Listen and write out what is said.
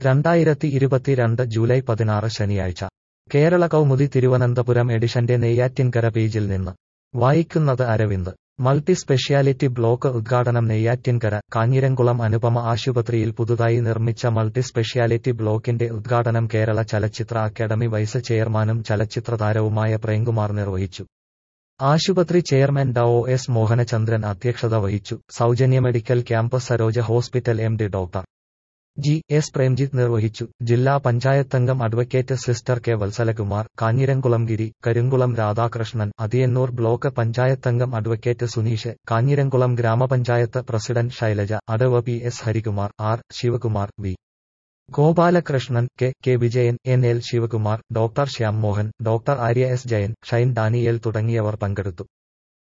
രണ്ടായിരത്തി ഇരുപത്തിരണ്ട് ജൂലൈ പതിനാറ് ശനിയാഴ്ച കേരള കൗമുദി തിരുവനന്തപുരം എഡിഷന്റെ നെയ്യാറ്റിൻകര പേജിൽ നിന്ന് വായിക്കുന്നത് അരവിന്ദ് മൾട്ടി സ്പെഷ്യാലിറ്റി ബ്ലോക്ക് ഉദ്ഘാടനം നെയ്യാറ്റിൻകര കാഞ്ഞിരംകുളം അനുപമ ആശുപത്രിയിൽ പുതുതായി നിർമ്മിച്ച മൾട്ടി സ്പെഷ്യാലിറ്റി ബ്ലോക്കിന്റെ ഉദ്ഘാടനം കേരള ചലച്ചിത്ര അക്കാദമി വൈസ് ചെയർമാനും ചലച്ചിത്രതാരവുമായ പ്രേംകുമാർ നിർവഹിച്ചു ആശുപത്രി ചെയർമാൻ ഡോ എസ് മോഹനചന്ദ്രൻ അധ്യക്ഷത വഹിച്ചു സൗജന്യ medical camp Saroja hospital M D doctor G S Premjith നിർവഹിച്ചു ജില്ലാ പഞ്ചായത്തംഗം advocate sister K Vatsalakumar Kanjiramkulam Giri Karinkulam Radhakrishnan Athiyannur block പഞ്ചായത്തംഗം അഡ്വക്കേറ്റ് സുനീഷ് കാഞ്ഞിരംകുളം ഗ്രാമപഞ്ചായത്ത് പ്രസിഡന്റ് ശൈലജ അടവ് P S Harikumar R Sivakumar V Gopalakrishnan K K Vijayan N L Sivakumar doctor Shyam Mohan doctor Arya S Jayan Shine Daniel തുടങ്ങിയവർ പങ്കെടുത്തു